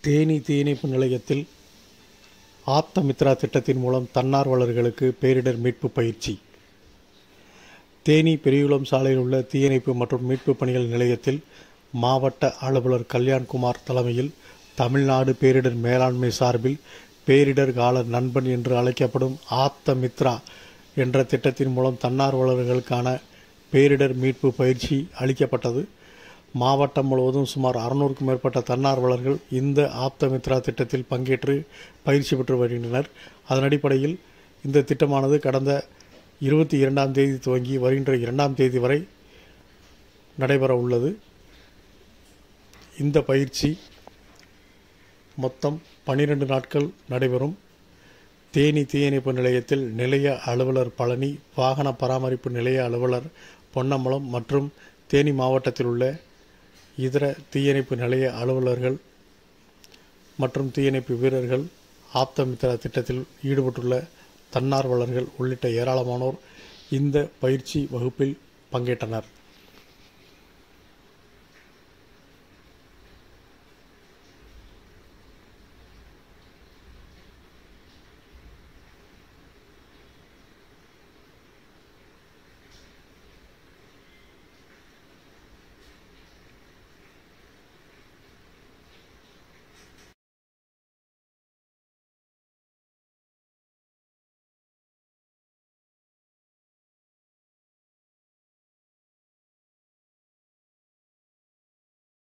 தேனி தீயணைப்பு நிலையத்தில் ஆப்தமித்ரா திட்டத்தின் மூலம் தன்னார்வலர்களுக்கு பேரிடர் மீட்பு பயிற்சி தேனி பெரியகுளம் சாலையில் உள்ள தீயணைப்பு மற்றும் மீட்பு பணிகள் நிலையத்தில் மாவட்ட அலுவலர் கல்யாண்குமார் தலைமையில் தமிழ்நாடு பேரிடர் மேலாண்மை சார்பில் பேரிடர் கால நண்பன் என்று அழைக்கப்படும் ஆப்த மித்ரா என்ற திட்டத்தின் மூலம் தன்னார்வலர்களுக்கான பேரிடர் மீட்பு பயிற்சி அளிக்கப்பட்டது மாவட்டம் முழுவதும் சுமார் அறுநூறுக்கும் மேற்பட்ட தன்னார்வலர்கள் இந்த ஆப்த மித்ரா திட்டத்தில் பங்கேற்று பயிற்சி பெற்று வருகின்றனர் அதன் அடிப்படையில் இந்த திட்டமானது கடந்த இருபத்தி இரண்டாம் தேதி துவங்கி வருகின்ற இரண்டாம் தேதி வரை நடைபெற உள்ளது இந்த பயிற்சி மொத்தம் பன்னிரண்டு நாட்கள் நடைபெறும் தேனி தீயணைப்பு நிலையத்தில் நிலைய அலுவலர் பழனி வாகன பராமரிப்பு நிலைய அலுவலர் பொன்னம்பலம் மற்றும் தேனி மாவட்டத்தில் உள்ள இதர தீயணைப்பு நிலைய அலுவலர்கள் மற்றும் தீயணைப்பு வீரர்கள் ஆப்தமித்ரா திட்டத்தில் ஈடுபட்டுள்ள தன்னார்வலர்கள் உள்ளிட்ட ஏராளமானோர் இந்த பயிற்சி வகுப்பில் பங்கேற்றனர்